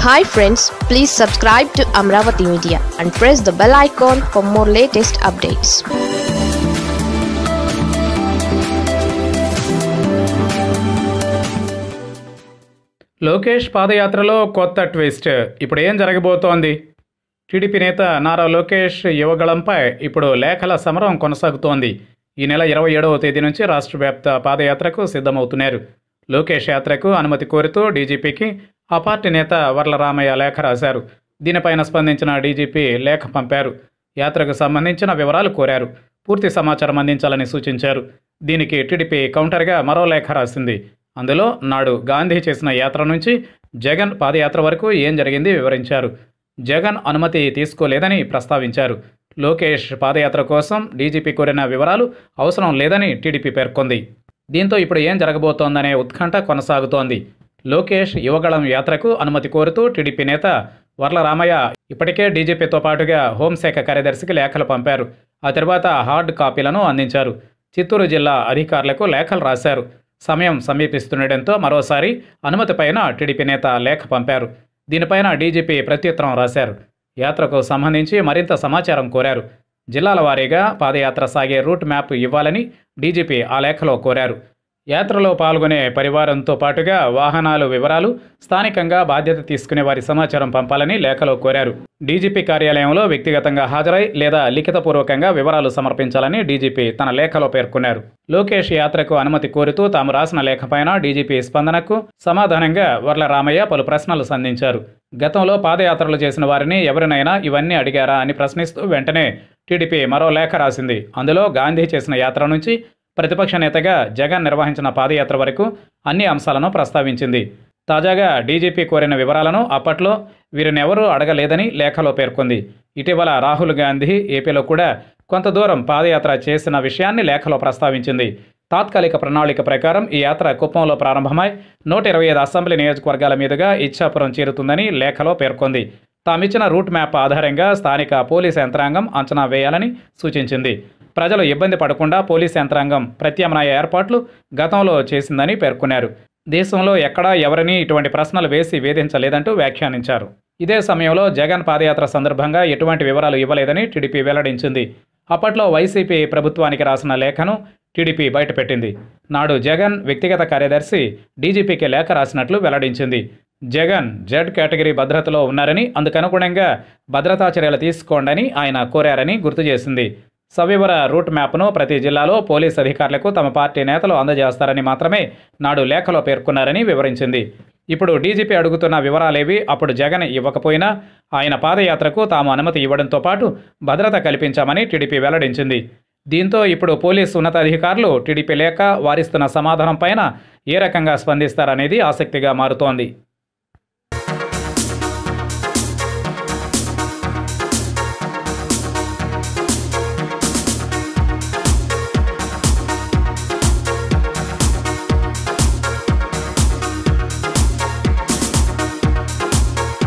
hi friends please subscribe to Amaravati media and press the bell icon for more latest updates Lokesh పాదయాత్రలో కొత్త twist ఇప్పుడు ఏం జరగబోతోంది TDP నేత నారా లోకేష్ యువగళంపై ఇప్పుడు లేఖల సమరం కొనసాగుతోంది ఈ నెల ఇరవై ఏడవ తేదీ నుంచి రాష్ట్ర వ్యాప్త పాదయాత్రకు సిద్ధమవుతున్నారు లోకేష్ యాత్రకు అనుమతి కోరుతూ డీజీపీకి ఆ పార్టీ నేత వర్లరామయ్య లేఖ రాశారు దీనిపైన స్పందించిన డీజీపీ లేఖ పంపారు యాత్రకు సంబంధించిన వివరాలు కోరారు పూర్తి సమాచారం అందించాలని సూచించారు దీనికి టీడీపీ కౌంటర్గా మరో లేఖ రాసింది అందులో నాడు గాంధీ చేసిన యాత్ర నుంచి జగన్ పాదయాత్ర వరకు ఏం జరిగింది వివరించారు జగన్ అనుమతి తీసుకోలేదని ప్రస్తావించారు లోకేష్ పాదయాత్ర కోసం డీజీపీ కోరిన వివరాలు అవసరం లేదని టీడీపీ పేర్కొంది దీంతో ఇప్పుడు ఏం జరగబోతోందనే ఉత్కంఠ కొనసాగుతోంది లోకేష్ యువగళం యాత్రకు అనుమతి కోరుతూ టీడీపీ నేత వర్ల రామయ్య ఇప్పటికే డీజీపీతో పాటుగా హోంశాఖ కార్యదర్శికి లేఖలు పంపారు ఆ తర్వాత హార్డ్ కాపీలను అందించారు చిత్తూరు జిల్లా అధికారులకు లేఖలు రాశారు సమయం సమీపిస్తుండటంతో మరోసారి అనుమతిపైన టీడీపీ నేత లేఖ పంపారు దీనిపైన డీజీపీ ప్రత్యుత్తరం రాశారు యాత్రకు సంబంధించి మరింత సమాచారం కోరారు జిల్లాల వారీగా పాదయాత్ర సాగే రూట్ మ్యాప్ ఇవ్వాలని డీజీపీ ఆ లేఖలో కోరారు యాత్రలో పాల్గొనే పరివారంతో పాటుగా వాహనాలు వివరాలు స్థానికంగా బాధ్యత తీసుకునే వారి సమాచారం పంపాలని లేఖలో కోరారు డీజీపీ కార్యాలయంలో వ్యక్తిగతంగా హాజరై లేదా లిఖితపూర్వకంగా వివరాలు సమర్పించాలని డీజీపీ తన లేఖలో పేర్కొన్నారు లోకేష్ యాత్రకు అనుమతి కోరుతూ తాము రాసిన లేఖపైన డీజీపీ స్పందనకు సమాధానంగా వర్ల రామయ్య పలు ప్రశ్నలు సంధించారు గతంలో పాదయాత్రలు చేసిన వారిని ఎవరినైనా ఇవన్నీ అడిగారా అని ప్రశ్నిస్తూ వెంటనే టీడీపీ మరో లేఖ రాసింది అందులో గాంధీ చేసిన యాత్ర నుంచి ప్రతిపక్ష నేతగా జగన్ నిర్వహించిన పాదయాత్ర వరకు అన్ని అంశాలను ప్రస్తావించింది తాజాగా డీజీపీ కోరిన వివరాలను అప్పట్లో వీరినెవరూ అడగలేదని లేఖలో పేర్కొంది ఇటీవల రాహుల్ గాంధీ ఏపీలో కూడా కొంత దూరం పాదయాత్ర చేసిన విషయాన్ని లేఖలో ప్రస్తావించింది తాత్కాలిక ప్రణాళిక ప్రకారం ఈ యాత్ర కుప్పంలో ప్రారంభమై నూట ఇరవై ఐదు అసెంబ్లీ నియోజకవర్గాల మీదుగా ఇచ్చాపురం చేరుతుందని లేఖలో పేర్కొంది తామిచ్చిన రూట్ మ్యాప్ ఆధారంగా స్థానిక పోలీస్ యంత్రాంగం అంచనా వేయాలని సూచించింది ప్రజలు ఇబ్బంది పడకుండా పోలీస్ యంత్రాంగం ప్రత్యామ్నాయ ఏర్పాట్లు గతంలో చేసిందని పేర్కొన్నారు దేశంలో ఎక్కడా ఎవరినీ ఇటువంటి ప్రశ్నలు వేసి వేధించలేదంటూ వ్యాఖ్యానించారు ఇదే సమయంలో జగన్ పాదయాత్ర సందర్భంగా ఎటువంటి వివరాలు ఇవ్వలేదని టీడీపీ వెల్లడించింది అప్పట్లో వైసీపీ ప్రభుత్వానికి రాసిన లేఖను టీడీపీ బయటపెట్టింది నాడు జగన్ వ్యక్తిగత కార్యదర్శి డీజీపీకి లేఖ రాసినట్లు వెల్లడించింది జగన్ జెడ్ కేటగిరీ భద్రతలో ఉన్నారని అందుకనుగుణంగా భద్రతా చర్యలు తీసుకోండని ఆయన కోరారని గుర్తు చేసింది సవివర రూట్ మ్యాప్ను ప్రతి జిల్లాలో పోలీస్ అధికారులకు తమ పార్టీ నేతలు అందజేస్తారని మాత్రమే నాడు లేఖలో పేర్కొన్నారని వివరించింది ఇప్పుడు డీజీపీ అడుగుతున్న వివరాలేవి అప్పుడు జగన్ ఇవ్వకపోయినా ఆయన పాదయాత్రకు తాము అనుమతి ఇవ్వడంతో పాటు భద్రత కల్పించామని టీడీపీ వెల్లడించింది దీంతో ఇప్పుడు పోలీసు ఉన్నతాధికారులు టీడీపీ లేఖ వారిస్తున్న సమాధానం పైన ఏ రకంగా స్పందిస్తారనేది ఆసక్తిగా మారుతోంది